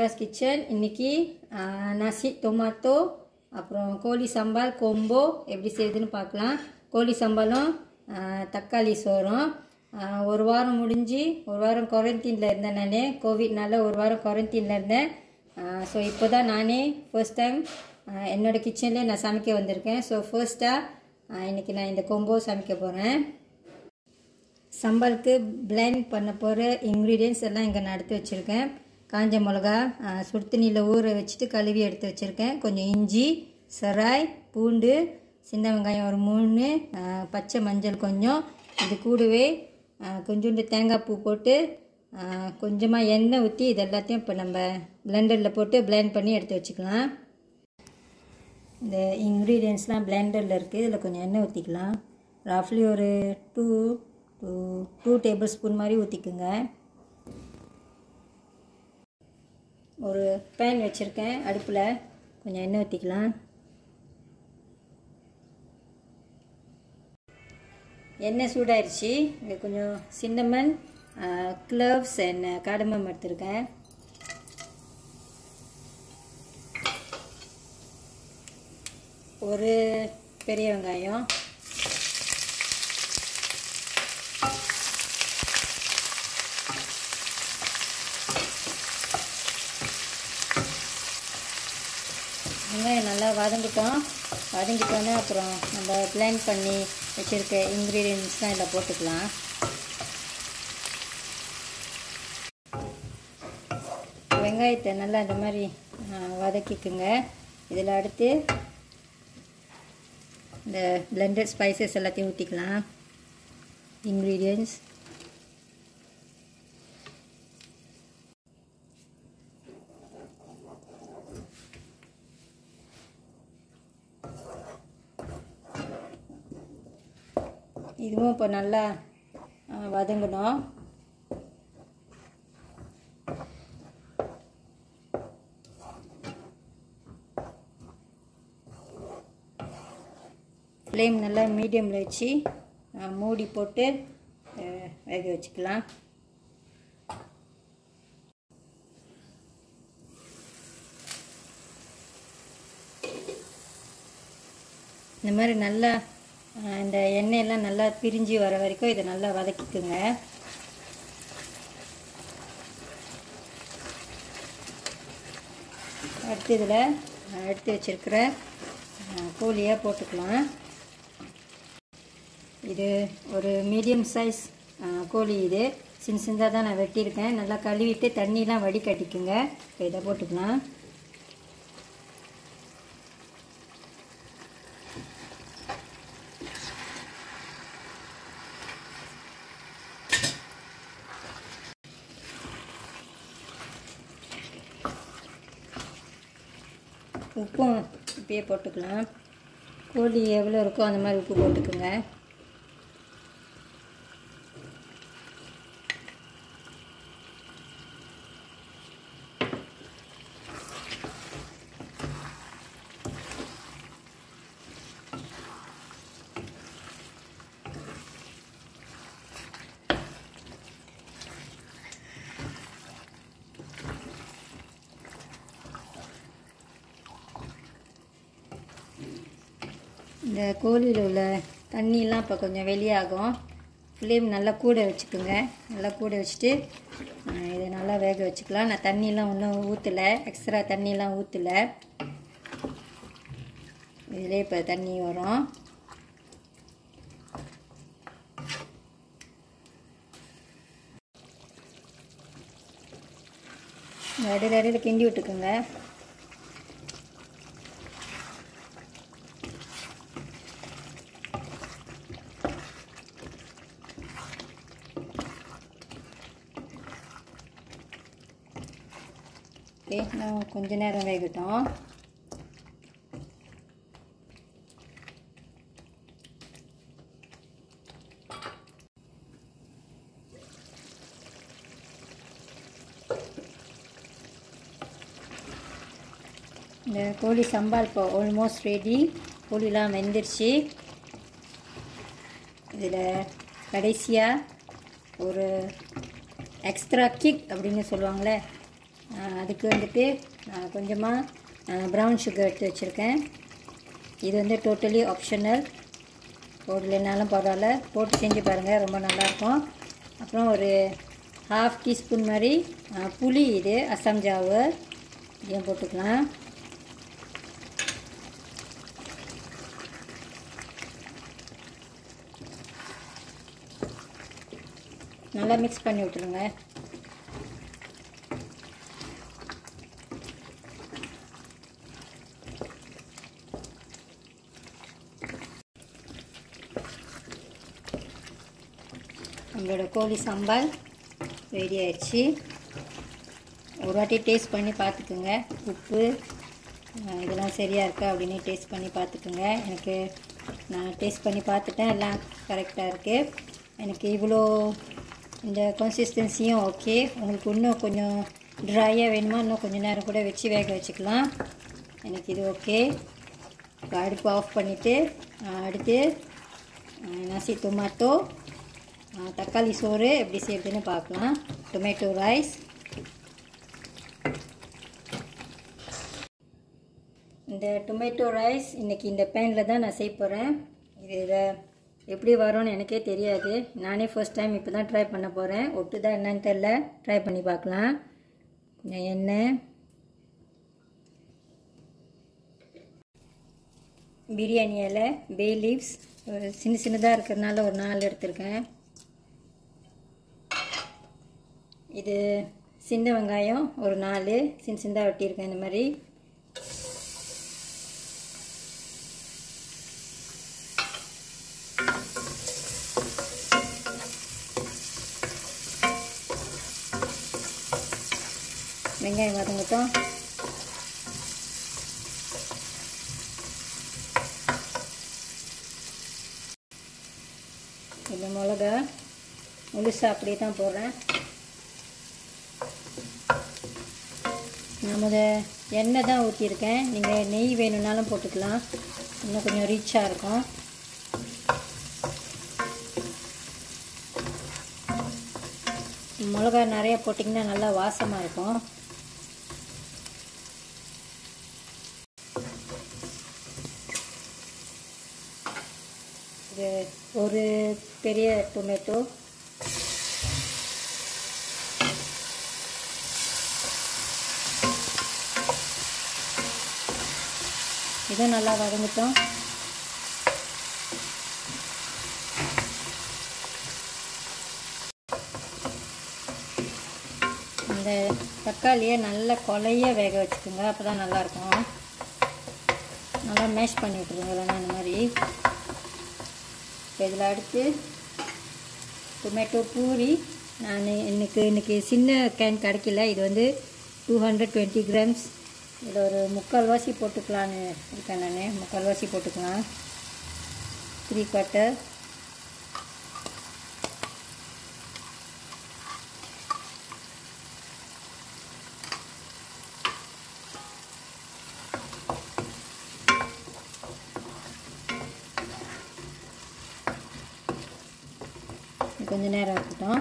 மெஹராஸ் kitchen இன்னைக்கு நசி tomato அப்புறம் கோழி சம்பால் கொம்போ எப்படி செய்யுதுன்னு பார்க்கலாம் கோழி சம்பாலும் ஆ, தக்காளி சோறும் ஆ, ஒரு வாரம் முடிஞ்சு ஒரு வாரம் குவாரண்டீனில் இருந்தேன் நான் கோவிட்னால ஒரு வாரம் குவாரண்டீனில் இருந்தேன் ஸோ இப்போ தான் நானே ஃபர்ஸ்ட் டைம் என்னோடய கிச்சன்லேயே நான் சமைக்க வந்திருக்கேன் ஸோ ஃபர்ஸ்ட்டாக இன்றைக்கி நான் இந்த கொம்போ சமைக்க போகிறேன் சம்பளுக்கு பிளெண்ட் பண்ண போகிற இன்க்ரீடியன்ஸ் எல்லாம் இங்கே நான் எடுத்து வச்சுருக்கேன் காஞ்ச மிளகா ஆ, சுடு தண்ணியில் ஊற வச்சுட்டு கழுவி எடுத்து வச்சுருக்கேன் கொஞ்சம் இஞ்சி செராய் பூண்டு சின்ன வெங்காயம் ஒரு மூணு ஆ, பச்சை மஞ்சள் கொஞ்சம் இது கூடவே ஆ, கொஞ்சோண்டு தேங்காய் பூ போட்டு கொஞ்சமாக எண்ணெய் ஊற்றி இது எல்லாத்தையும் இப்போ நம்ம பிளெண்டரில் போட்டு பிளெண்ட் பண்ணி எடுத்து வச்சுக்கலாம் இந்த இன்க்ரீடியன்ஸ்லாம் பிளெண்டரில் இருக்குது இதில் கொஞ்சம் எண்ணெய் ஊற்றிக்கலாம் ரஃப்லி ஒரு two two two table spoon மாதிரி ஊற்றிக்குங்க ஒரு பேன் வச்சுருக்கேன் அடுப்பில் கொஞ்சம் எண்ணெய் ஊற்றிக்கலாம் எண்ணெய் சூடாயிருச்சு இங்கே கொஞ்சம் சின்னமன் க்ளவ்ஸ் அண்ட் காடமம் எடுத்திருக்கேன் ஒரு பெரிய வெங்காயம் வெங்காயம் நல்லா வதங்கிட்டோம் வதங்கிட்டோன்னே அப்புறம் நம்ம பிளெண்ட் பண்ணி வச்சுருக்க இன்க்ரீடியன்ஸ்லாம் இதில் போட்டுக்கலாம் வெங்காயத்தை நல்லா இந்த மாதிரி ஆ, வதக்கிக்குங்க இதில் அடுத்து இந்த பிளெண்டட் ஸ்பைசஸ் எல்லாத்தையும் ஊற்றிக்கலாம் இன்க்ரீடியன்ஸ் இதுவும் இப்போ நல்லா ஆ, வதங்கணும் ஃப்ளேம் நல்லா மீடியமில் வச்சு ஆ, மூடி போட்டு ஆ, வேக வச்சுக்கலாம் இந்த மாதிரி நல்லா ஆ, இந்த எண்ணெயெல்லாம் நல்லா பிரிஞ்சு வர வரைக்கும் இதை நல்லா வதக்கிக்குங்க அடுத்து இதில் எடுத்து வச்சிருக்கிற கோழியை போட்டுக்கலாம் இது ஒரு மீடியம் சைஸ் கோழி இது சின்ன சின்னதாக தான் நான் வெட்டியிருக்கேன் நல்லா கழுவிட்டு தண்ணியெலாம் வடிகட்டிக்குங்க இப்போ இதை போட்டுக்கலாம் உப்பும் இப்பயே போட்டுக்கலாம் கோழி எவ்வளோ இருக்கோ அந்த மாதிரி உப்பு போட்டுக்குங்க இந்த கோழியில் உள்ள தண்ணியெலாம் இப்போ கொஞ்சம் வெளியாகும் ஃப்ளேம் நல்லா கூட வச்சுக்கோங்க நல்லா கூட வச்சுட்டு அஹ், இதை நல்லா வேக வச்சுக்கலாம் நான் தண்ணியெலாம் ஒன்றும் ஊற்றலை எக்ஸ்ட்ரா தண்ணியெலாம் ஊற்றலை இதிலே இப்போ தண்ணி வரும் இடையில இடையில கிண்டி விட்டுக்குங்க ஓகே நான் கொஞ்ச நேரம் வேகட்டும் இந்த கோழி சம்பால் இப்போ ஆல்மோஸ்ட் ரெடி கோழிலாம் வெந்துருச்சு இதில் கடைசியாக ஒரு எக்ஸ்ட்ரா கிக் அப்படின்னு சொல்லுவாங்களே அதுக்கு வந்துட்டு நான் கொஞ்சமாக ப்ரௌன் சுகர் எடுத்து வச்சுருக்கேன் இது வந்து டோட்டலி ஆப்ஷனல் போடலைனாலும் பரவாயில்ல போட்டு செஞ்சு பாருங்கள் ரொம்ப நல்லாயிருக்கும் அப்புறம் ஒரு ஹாஃப் டீஸ்பூன் மாதிரி ஆ, புளி இது அசாம் ஜாவு இதையும் போட்டுக்கலாம் நல்லா மிக்ஸ் பண்ணி விட்டுருங்க நம்மளோட கோழி சாம்பார் ரெடி ஆயிடுச்சு ஒரு வாட்டி டேஸ்ட் பண்ணி பார்த்துக்குங்க உப்பு அஹ், இதெல்லாம் சரியாக இருக்கா அப்படின்னு டேஸ்ட் பண்ணி பார்த்துக்குங்க எனக்கு நான் டேஸ்ட் பண்ணி பார்த்துட்டேன் எல்லாம் கரெக்டாக இருக்குது எனக்கு இவ்வளோ இந்த கன்சிஸ்டன்சியும் ஓகே உங்களுக்கு இன்னும் கொஞ்சம் ட்ரையாக வேணுமா இன்னும் கொஞ்சம் நேரம் கூட வச்சு வேக வச்சுக்கலாம் எனக்கு இது ஓகே இப்போ அடுப்பு ஆஃப் பண்ணிவிட்டு அடுத்து அஹ், நசி டொமாட்டோ அஹ், தக்காளி சோறு எப்படி செய்யறதுன்னு பார்க்கலாம் டொமேட்டோ ரைஸ் இந்த டொமேட்டோ ரைஸ் இன்றைக்கி இந்த பேனில் தான் நான் செய்ய போகிறேன் இது இதை எப்படி வரும்னு எனக்கே தெரியாது நானே ஃபர்ஸ்ட் டைம் இப்போ தான் ட்ரை பண்ண போகிறேன் ஒட்டு தான் என்னன்னு தெரில ட்ரை பண்ணி பார்க்கலாம் கொஞ்சம் எண்ணெய் பிரியாணி இலை பே லீவ்ஸ் ஒரு சின்ன சின்னதாக இருக்கிறதுனால ஒரு நாலு எடுத்திருக்கேன் இது சின்ன வெங்காயம் ஒரு நாலு சின்ன சின்னதாக வெட்டியிருக்கேன் இந்த மாதிரி வெங்காயம் வதங்கட்டும் இந்த மிளகா முழுசாக அப்படியே தான் போடுறேன் நான் முத எண்ணெய் தான் ஊற்றிருக்கேன் நீங்கள் நெய் வேணும்னாலும் போட்டுக்கலாம் இன்னும் கொஞ்சம் ரீச்சாக இருக்கும் மிளகா நிறைய போட்டிங்கன்னா நல்லா வாசமாக இருக்கும் இது ஒரு பெரிய டொமேட்டோ இதுவும் நல்லா வதங்கட்டும் இந்த தக்காளியை நல்லா கொலைய வேக வச்சுக்கோங்க அப்போ தான் நல்லாயிருக்கும் நல்லா மேஷ் பண்ணி விட்ருங்க இல்லைன்னா இந்த மாதிரி இப்போ இதில் அடுத்து டொமேட்டோ பூரி நான் எனக்கு இன்னைக்கு சின்ன கேன் கிடைக்கல இது வந்து டூ ஹண்ட்ரட் டுவெண்ட்டி கிராம்ஸ் இதில் ஒரு முக்கால்வாசி போட்டுக்கலான்னு இருக்கேன் நான் முக்கால்வாசி போட்டுக்கலாம் த்ரீ குவார்ட்டர் கொஞ்ச நேரம் இருக்கட்டும்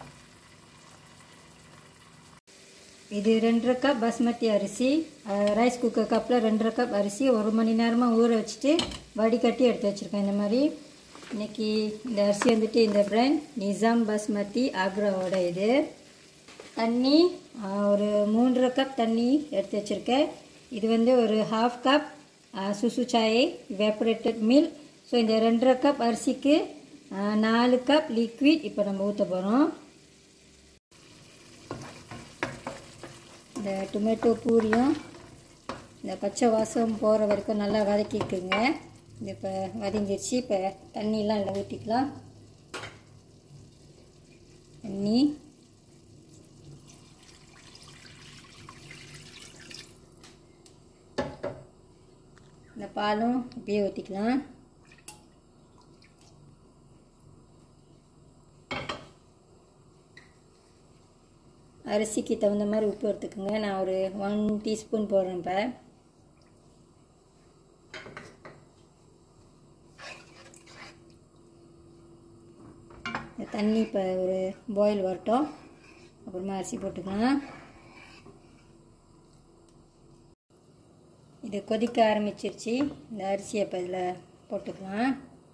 இது ரெண்டரை கப் பாஸ்மதி அரிசி அஹ், ரைஸ் குக்கர் கப்பில் ரெண்டரை கப் அரிசி ஒரு மணி நேரமாக ஊற வச்சுட்டு வடிகட்டி எடுத்து வச்சுருக்கேன் இந்த மாதிரி இன்னைக்கு இந்த அரிசி வந்துட்டு இந்த பிராண்ட் நிசாம் பாஸ்மதி ஆக்ராவோட இது தண்ணி அஹ், ஒரு மூன்றரை கப் தண்ணி எடுத்து வச்சுருக்கேன் இது வந்து ஒரு ஹாஃப் கப் சுசு சாய் வேப்பரேட்டட் மில்க் ஸோ இந்த ரெண்டரை கப் அரிசிக்கு அஹ், நாலு கப் லிக்விட் இப்போ நம்ம ஊற்ற போகிறோம் இந்த டொமேட்டோ பூரியும் இந்த பச்சை வாசம் போகிற வரைக்கும் நல்லா வதக்கிக்குங்க இது இப்போ வதங்கிடுச்சு இப்போ தண்ணியெலாம் இல்லை ஊற்றிக்கலாம் தண்ணி இந்த பாலும் இப்படியே ஊற்றிக்கலாம் அரிசிக்கு தகுந்த மாதிரி உப்பு எடுத்துக்கோங்க நான் ஒரு ஒன் டீஸ்பூன் போடுறேன் இப்போ இந்த தண்ணி இப்போ ஒரு பாயில் வரட்டும் அப்புறமா அரிசி போட்டுக்கலாம் இது கொதிக்க ஆரம்பிச்சிருச்சு இந்த அரிசியை இப்போ இதில் போட்டுக்கலாம்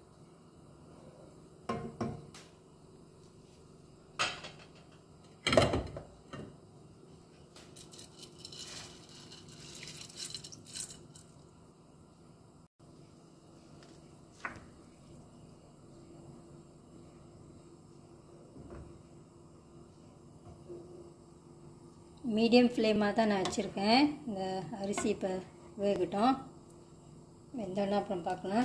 மீடியம் ஃப்ளேமாக தான் நான் வச்சுருக்கேன் இந்த அரிசி இப்போ வேகட்டும் வெந்தோன்னா அப்புறம் பார்க்கலாம்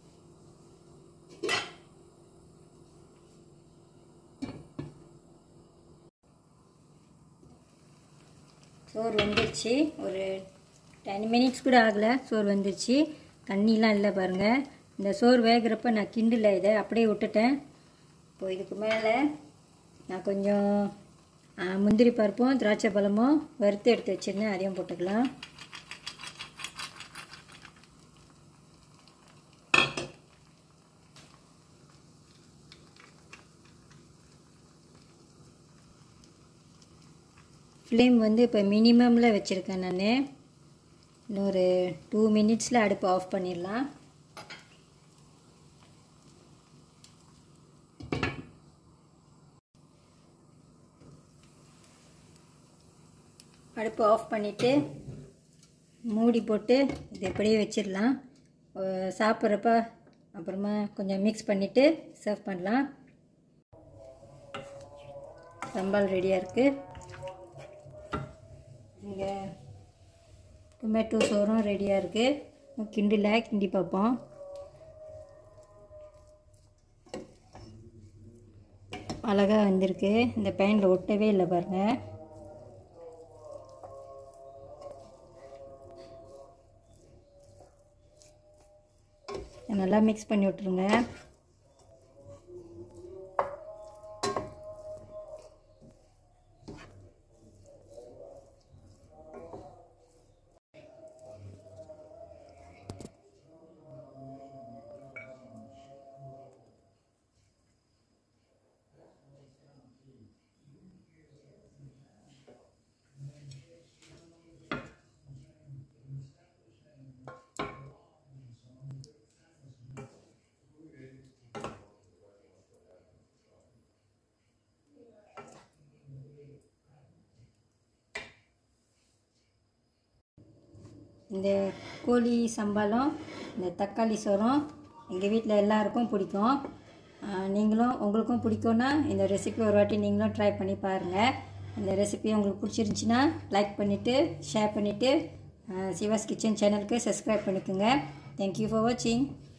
சோறு வந்துருச்சு ஒரு டென் மினிட்ஸ் கூட ஆகலை சோறு வந்துருச்சு தண்ணிலாம் இல்லை பாருங்கள் இந்த சோறு வேகிறப்ப நான் கிண்டல இதை அப்படியே விட்டுட்டேன் இப்போ இதுக்கு மேலே நான் கொஞ்சம் ஆ, முந்திரி பருப்பும் திராட்சை பழமும் வறுத்து எடுத்து வச்சுருந்தேன் அதையும் போட்டுக்கலாம் ஃப்ளேம் வந்து இப்போ மினிமமில் வச்சுருக்கேன் நான் இன்னொரு டூ மினிட்ஸில் அடுப்பு ஆஃப் பண்ணிடலாம் அடுப்பு ஆஃப் பண்ணிவிட்டு மூடி போட்டு இது இப்படியே வச்சிடலாம் அஹ் சாப்பிட்றப்ப அப்புறமா கொஞ்சம் மிக்ஸ் பண்ணிவிட்டு சர்வ் பண்ணலாம் சம்பால் ரெடியாக இருக்குது இங்கே டொமேட்டோ சோறும் ரெடியாக இருக்குது கிண்டில கிண்டி பார்ப்போம் அழகாக வந்திருக்கு இந்த பேனில் ஒட்டவே இல்லை பாருங்கள் நல்லா மிக்ஸ் பண்ணி விட்ருங்க இந்த கோழி சம்பாலும் இந்த தக்காளி சோறும் எங்கள் வீட்டில் எல்லாருக்கும் பிடிக்கும் ஆஹ் நீங்களும் உங்களுக்கும் பிடிக்கும்னா இந்த ரெசிபி ஒரு வாட்டி நீங்களும் ட்ரை பண்ணி பாருங்கள் இந்த ரெசிபி உங்களுக்கு பிடிச்சிருந்துச்சின்னா லைக் பண்ணிவிட்டு ஷேர் பண்ணிவிட்டு சிவாஸ் கிச்சன் சேனலுக்கு சப்ஸ்கிரைப் பண்ணிக்கோங்க தேங்க்யூ ஃபார் வாட்சிங்